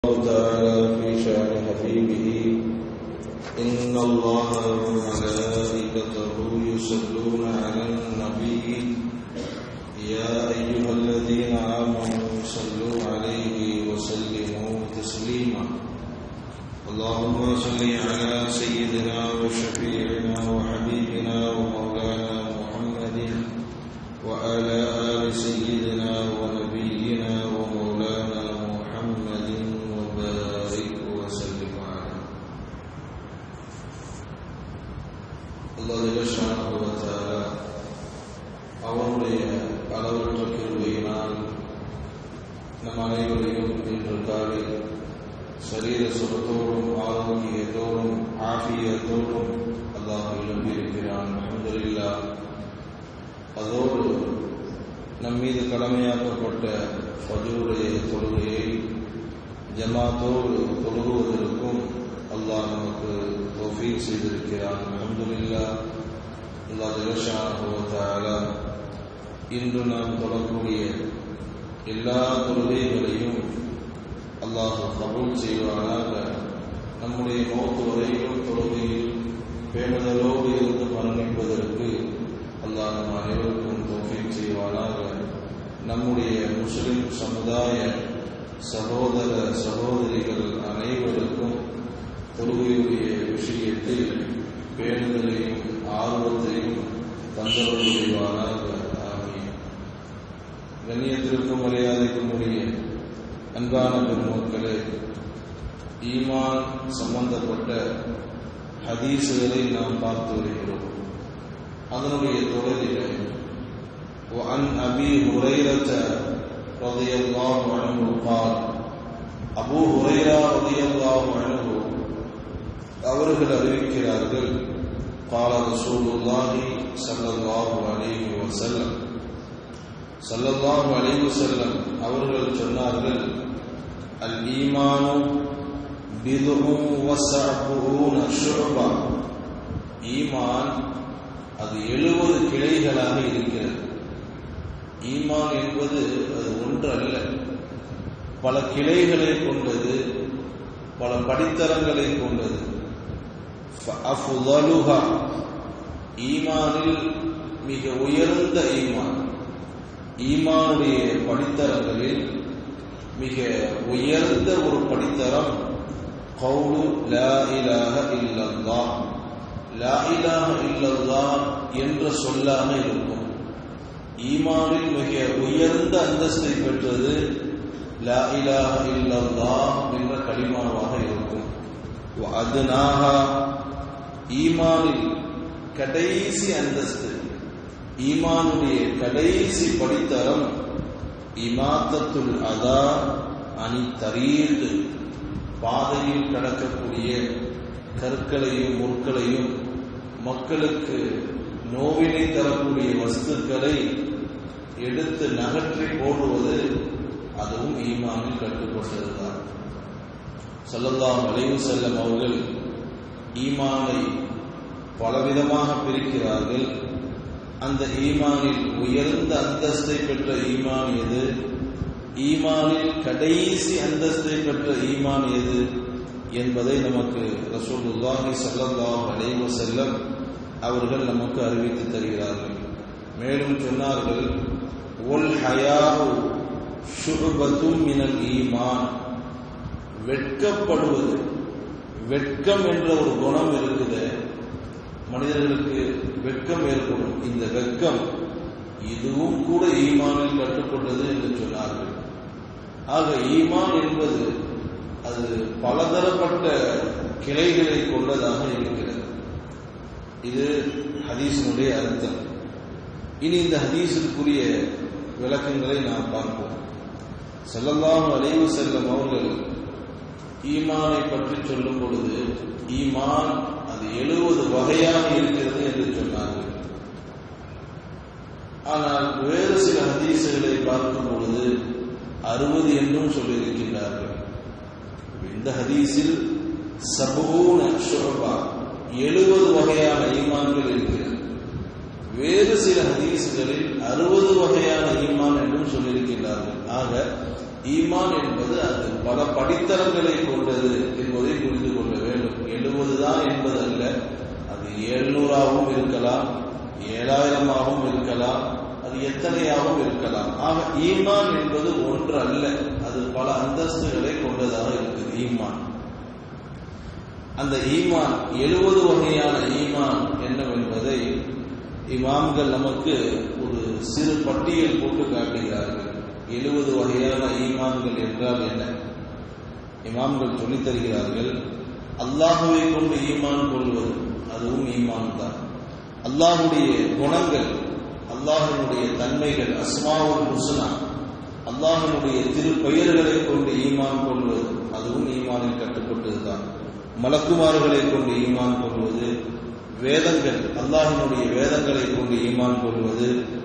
الله تعالى في شأن حبيبه إن الله وملائكته يصلون على النبي يا أيها الذين آمنوا صلوا عليه وسلموا تسليما اللهم صل على سيدنا وشفيعنا وحبيبنا ومولانا محمد وعلى آل سيدنا ونبينا ومولانا محمد وبارك وسلم عليه அல்லாஹ் ஜல்லஷானஹு வ தஆலா அவனுடைய அளவற்ற கிருபையினால் நம் அனைவரையும் இன்று காலை சரீர சுகத்தோடும் ஆரோக்கியத்தோடும் ஆஃபியத்தோடும் அல்லாஹ் எழுப்பியிருக்கிறான் அல்ஹம்துலில்லாஹ் அதோடு நம் மீது கடமையாக்கப்பட்ட ஃபஜூருடைய தொழுகையை ஜமாத்தோடு தொழுகுவதற்கும் அல்லாஹ் நமக்கு தௌஃபீக் செய்திருக்கிறான் அல்ஹம்துலில்லா அல்லாஹ் ஜலஷானஹு வ தஆலா இன்று நாம் தொழக்கூடிய எல்லா தொழுகைகளையும் அல்லாஹ் கபூல் செய்வானாக நம்முடைய மௌத்து வரையிலும் தொழுகையில் பேணுதலோடு இருந்து மரணிப்பதற்கு அல்லாஹ் நம் அனைவருக்கும் தௌஃபீக் செய்வானாக நம்முடைய முஸ்லிம் சமுதாய சகோதர சகோதரிகள் அனைவருக்கும் தொழுகையுடைய விஷயத்தில் பேணுதலையும் ஆர்வத்தையும் தந்தவர்கள் செய்வானாக ஆமீன் கண்ணியத்திற்கும் மரியாதைக்கும் உரிய அன்பான பெருமக்களே ஈமான் சம்பந்தப்பட்ட ஹதீசுகளை நாம் பார்த்து வருகிறோம் அதனுடைய தொடரிலே وعن أبي هريرة رضي الله عنه قال அபூ ஹுரைரா ரலியல்லாஹு அன்ஹு அவர்கள் அறிவிக்கிறார்கள் قال رسول الله صلى الله عليه وسلم صلى الله عليه وسلم அவர்கள் சொன்னார்கள் அல் ஈமானு பிதுஉம் வஸஅபுன ஷுபா ஈமான் அது எழுபது கிளைகளாக இருக்கிறது ஈமான் என்பது அது ஒன்று அல்ல பல கிளைகளை கொண்டது பல படித்தரங்களை கொண்டது ஈமானில் மிக உயர்ந்த ஈமான் ஈமானுடைய படித்தரங்களில் மிக உயர்ந்த ஒரு படித்தரம் கவுலு லா இலாஹ இல்லல்லா லா இலாஹ இல்லல்லா என்ற சொல்லாக இருக்கும் ஈமானில் மிக உயர்ந்த அந்தஸ்தை பெற்றது லா இலாஹ இல்லல்லா என்ற கலிமாவாக இருக்கும் அதுனாக ஈமானில் கடைசி அந்தஸ்து ஈமானுடைய கடைசி படித்தரம் இமாத்தத்துல் அதா அணி தரீர்ந்து பாதையில் கடக்கக்கூடிய கற்களையும் முற்களையும் மக்களுக்கு நோவினை தரக்கூடிய வஸ்துக்களை எடுத்து நகற்றி போடுவது அதுவும் ஈமானில் கட்டுப்பட்டதுதான் சொல்லலாம் வளைவு செல்லம் அவர்கள் ஈமானை பலவிதமாக பிரிக்கிறார்கள் அந்த ஈமானில் உயர்ந்த அந்தஸ்தை பெற்ற ஈமான் எது ஈமானில் கடைசி அந்தஸ்தை பெற்ற ஈமான் எது என்பதை நமக்கு ரசூலுல்லாஹி ஸல்லல்லாஹு அலைஹி வஸல்லம் அவர்கள் நமக்கு அறிவித்து தருகிறார்கள் மேலும் சொன்னார்கள் ஒல் ஹயாவு ஷுபத்தும் மினல் ஈமான் வெட்கப்படுவது வெட்கம் என்ற ஒரு குணம் இருக்குது மனிதர்களுக்கு வெட்கம் ஏற்படும் இந்த வெட்கம் இதுவும் கூட ஈமானில் கட்டுப்பட்டது என்று சொன்னார்கள் ஆக ஈமான் என்பது அது பலதரப்பட்ட கிளைகளை கொண்டதாக இருக்கிறது இது ஹதீஸினுடைய அர்த்தம் இனி இந்த ஹதீஸுக்குரிய விளக்கங்களை நாம் பார்ப்போம் செல்லல்லாம் அலைவு செல்லும் அவர்கள் ஈமானை பற்றி சொல்லும் பொழுது ஈமான் அது எழுபது வகையாக இருக்கிறது என்று சொன்னார்கள் ஆனால் வேறு சில ஹதீசுகளை பார்க்கும் பொழுது அறுபது என்றும் சொல்லியிருக்கின்றார்கள் இந்த ஹதீஸில் சபூன ஷோபா எழுபது வகையான ஈமான்கள் இருக்கிறது வேறு சில ஹதீஸ்களில் அறுபது வகையான ஈமான் என்றும் சொல்லியிருக்கிறார்கள் ஆக ஈமான் என்பது அது பல படித்தரங்களை கொண்டது என்பதை புரிந்து கொள்ள வேண்டும் எழுபது தான் என்பது அல்ல அது எழுநூறாகவும் இருக்கலாம் ஏழாயிரமாகவும் இருக்கலாம் அது எத்தனையாகவும் இருக்கலாம் ஆக ஈமான் என்பது ஒன்று அல்ல அது பல அந்தஸ்துகளை கொண்டதாக இருக்குது ஈமான் அந்த ஈமான் எழுபது வகையான ஈமான் என்னவென்பதை இமாம்கள் நமக்கு ஒரு சிறு பட்டியல் போட்டு காட்டுகிறார்கள் எழுபது வகையான ஈமான்கள் என்றால் என்ன இமாம்கள் சொல்லித் தருகிறார்கள் அல்லாஹுவை கொண்டு ஈமான் கொள்வது அதுவும் ஈமான் தான் அல்லாஹுடைய குணங்கள் அல்லாஹினுடைய தன்மைகள் அஸ்மாவுல் ஹுஸ்னா அல்லாஹினுடைய திருப்பெயர்களை கொண்டு ஈமான் கொள்வது அதுவும் ஈமானில் கட்டுப்பட்டதுதான் மலக்குமார்களை கொண்டு ஈமான் கொள்வது வேதங்கள் அல்லாஹினுடைய வேதங்களை கொண்டு ஈமான் கொள்வது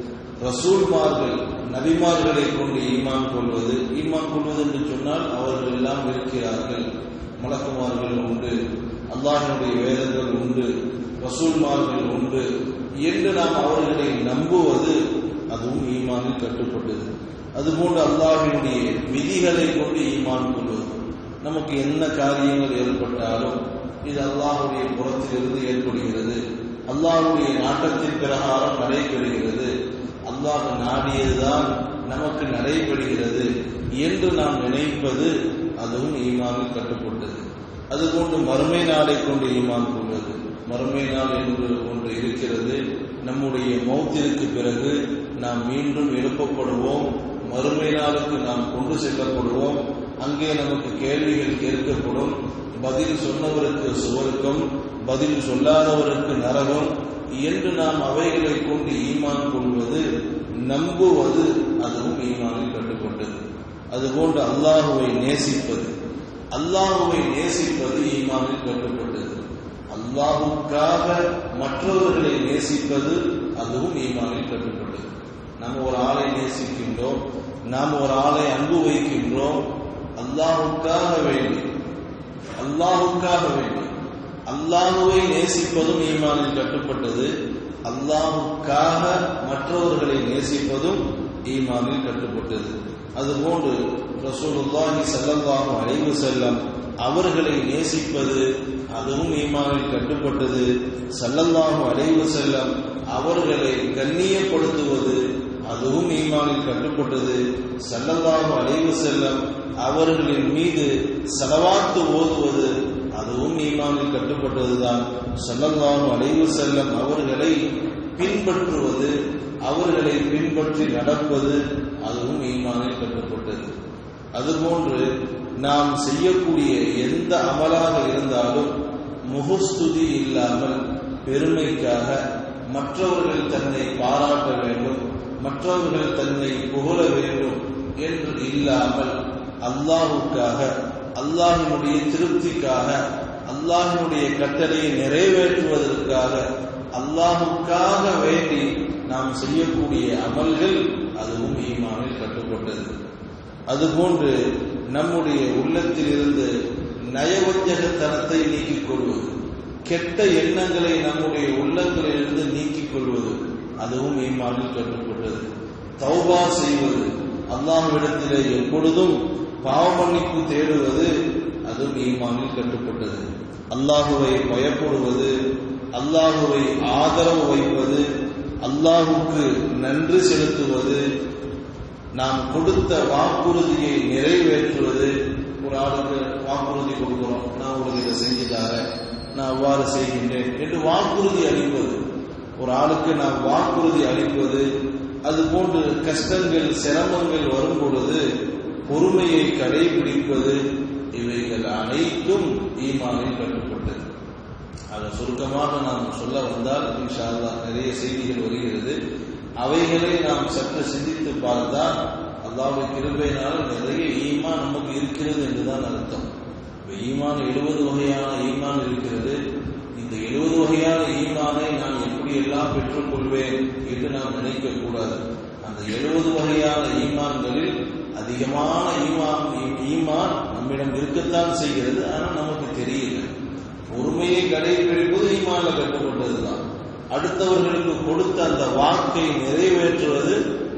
ரசூல்மார்கள் நபிமார்களை கொண்டு ஈமான் கொள்வது ஈமான் கொள்வது என்று சொன்னால் அவர்கள் எல்லாம் இருக்கிறார்கள் மலக்குமார்கள் உண்டு அல்லாஹினுடைய வேதங்கள் உண்டு ரசூல்மார்கள் உண்டு என்று நாம் அவர்களை நம்புவது அதுவும் ஈமானில் கட்டுப்பட்டது அதுபோன்று அல்லாஹினுடைய விதிகளை கொண்டு ஈமான் கொள்வது நமக்கு என்ன காரியங்கள் ஏற்பட்டாலும் இது அல்லாஹுடைய புறத்திலிருந்து ஏற்படுகிறது அல்லாஹுடைய நாட்டத்தின் பிரகாரம் நடைபெறுகிறது அல்லாஹ் நாடியதுதான் நமக்கு நடைபெறுகிறது என்று நாம் நினைப்பது அதுவும் ஈமானில் கட்டுப்பட்டது அதுபோன்று மறுமை நாளை கொண்டு ஈமான் கொள்வது மறுமை நாள் என்று ஒன்று இருக்கிறது நம்முடைய மௌத்திற்கு பிறகு நாம் மீண்டும் எழுப்பப்படுவோம் மறுமை நாளுக்கு நாம் கொண்டு செல்லப்படுவோம் அங்கே நமக்கு கேள்விகள் கேட்கப்படும் பதில் சொன்னவருக்கு சுவர்க்கம் பதில் சொல்லாதவருக்கு நரகம் என்று நாம் அவைகளை கொண்டு ஈமான் கொள்வது நம்புவது அதுவும் ஈமானில் கட்டுப்பட்டது அதுபோன்று அல்லாஹுவை நேசிப்பது அல்லாஹுவை நேசிப்பது ஈமானில் கட்டுப்பட்டது அல்லாஹுக்காக மற்றவர்களை நேசிப்பது அதுவும் ஈமானில் கட்டுப்பட்டது நம்ம ஒரு ஆளை நேசிக்கின்றோம் நாம் ஒரு ஆளை அன்பு வைக்கின்றோம் அல்லாஹுக்காக வேண்டி அல்லாஹுக்காக வேண்டி அல்லாஹுவை நேசிப்பதும் ஈமானில் கட்டுப்பட்டது அல்லாஹுக்காக மற்றவர்களை நேசிப்பதும் ஈமானில் கட்டுப்பட்டது அதுபோன்று ரசூலுல்லாஹி ஸல்லல்லாஹு அலைஹி செல்லம் அவர்களை நேசிப்பது அதுவும் ஈமானில் கட்டுப்பட்டது ஸல்லல்லாஹு அலைஹி செல்லம் அவர்களை கண்ணியப்படுத்துவது அதுவும் ஈமானில் கட்டுப்பட்டது ஸல்லல்லாஹு அலைஹி செல்லம் அவர்களின் மீது செலவாத்து ஓதுவது அதுவும் ஈமானில் கட்டுப்பட்டதுதான் ஸல்லல்லாஹு அலைஹி செல்லம் அவர்களை பின்பற்றுவது அவர்களை பின்பற்றி நடப்பது அதுவும் ஈமானில் கட்டுப்பட்டது அதுபோன்று நாம் செய்யக்கூடிய எந்த அமலாக இருந்தாலும் முகஸ்துதி இல்லாமல் பெருமைக்காக மற்றவர்கள் தன்னை பாராட்ட வேண்டும் மற்றவர்கள் தன்னை புகழ வேண்டும் என்று இல்லாமல் அல்லாஹுக்காக அல்லாஹினுடைய திருப்திக்காக அல்லாஹினுடைய கட்டளையை நிறைவேற்றுவதற்காக அல்லாஹுக்காக வேண்டி நாம் செய்யக்கூடிய அமல்கள் அதுவும் ஈமானில் கட்டுப்பட்டது அதுபோன்று நம்முடைய உள்ளத்தில் இருந்து நயவஞ்சகத்தனத்தை நீக்கிக் கொள்வது கெட்ட எண்ணங்களை நம்முடைய உள்ளங்களிலிருந்து நீக்கிக் கொள்வது அதுவும் ஈமானில் கட்டுப்பட்டது தௌபா செய்வது அல்லாஹ்விடத்திலே எப்பொழுதும் பாவமன்னிப்பு தேடுவது அதுவும் ஈமானில் கட்டுப்பட்டது அல்லாஹுவை பயப்படுவது அல்லாஹுவை ஆதரவு வைப்பது அல்லாஹுக்கு நன்றி செலுத்துவது நாம் கொடுத்த வாக்குறுதியை நிறைவேற்றுவது ஒரு ஆளுக்கு வாக்குறுதி கொடுக்கிறோம் நான் உங்களுக்கு இதை செஞ்சு தரேன் நான் அவ்வாறு செய்கின்றேன் என்று வாக்குறுதி அளிப்பது ஒரு ஆளுக்கு நாம் வாக்குறுதி அளிப்பது அது போன்று கஷ்டங்கள் சிரமங்கள் வரும் பொழுது பொறுமையை கடைபிடிப்பது இவைகள் அனைத்தும் ஈமானில் கட்டுப்பட்டது அதை சுருக்கமாக நாம் சொல்ல வந்தால் இன்ஷா அல்லாஹ் நிறைய செய்திகள் வருகிறது அவைகளை நாம் சற்று சிந்தித்து பார்த்தால் அல்லாவுடைய கிருபையினால் நிறைய ஈமான் நமக்கு இருக்கிறது என்றுதான் அர்த்தம் இப்ப ஈமான் எழுபது வகையான ஈமான் இருக்கிறது இந்த எழுபது வகையான ஈமானை நான் எப்படியெல்லாம் பெற்றுக்கொள்வேன் என்று நாம் நினைக்க கூடாது அந்த எழுபது வகையான ஈமான்களில் அதிகமான ஈமான் ஈமான் நம்மிடம் இருக்கத்தான் செய்கிறது ஆனால் நமக்கு தெரியல பொறுமையை கடைபிடிப்பது ஈமான்ல கட்டுப்பட்டதுதான் அடுத்தவர்களுக்கு கொடுத்த அந்த வாக்கை நிறைவேற்றுவது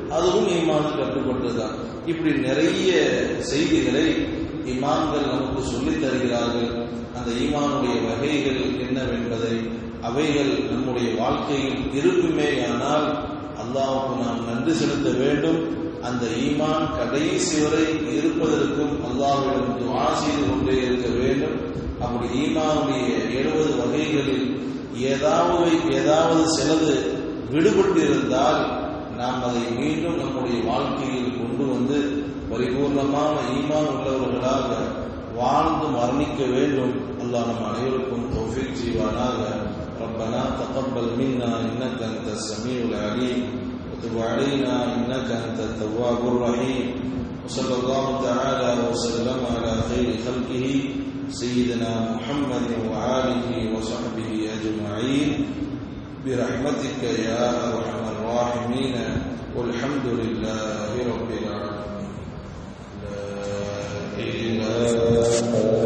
அதுவும் ஈமானுக்கு கட்டுப்பட்டதுதான் இப்படி நிறைய செய்திகளை இமான்கள் நமக்கு சொல்லித் தருகிறார்கள் அந்த ஈமானுடைய வகைகள் என்னவென்பதை அவைகள் நம்முடைய வாழ்க்கையில் இருக்குமேயானால் அல்லாவுக்கு நாம் நன்றி செலுத்த வேண்டும் அந்த ஈமான் கடைசி வரை இருப்பதற்கும் அல்லாஹ்விடம் துஆ செய்து கொண்டே இருக்க வேண்டும் அப்படி ஈமானுடைய எழுபது வகைகளில் ஏதாவது ஏதாவது சிலது விடுபட்டு இருந்தால் நாம் அதை மீண்டும் நம்முடைய வாழ்க்கையில் கொண்டு வந்து பரிபூர்ணமான ஈமான் உள்ளவர்களாக வாழ்ந்து மரணிக்க வேண்டும் அல்லாஹ் நம் அனைவருக்கும் தௌஃபீக் செய்வானாக ربنا تقبل منا انك انت السميع العليم وتب علينا انك انت التواب الرحيم وصلى الله تعالى وسلم على خير خلقه سيدنا محمد وآله وصحبه أجمعين برحمتك يا أرحم الراحمين والحمد لله رب العالمين لا إله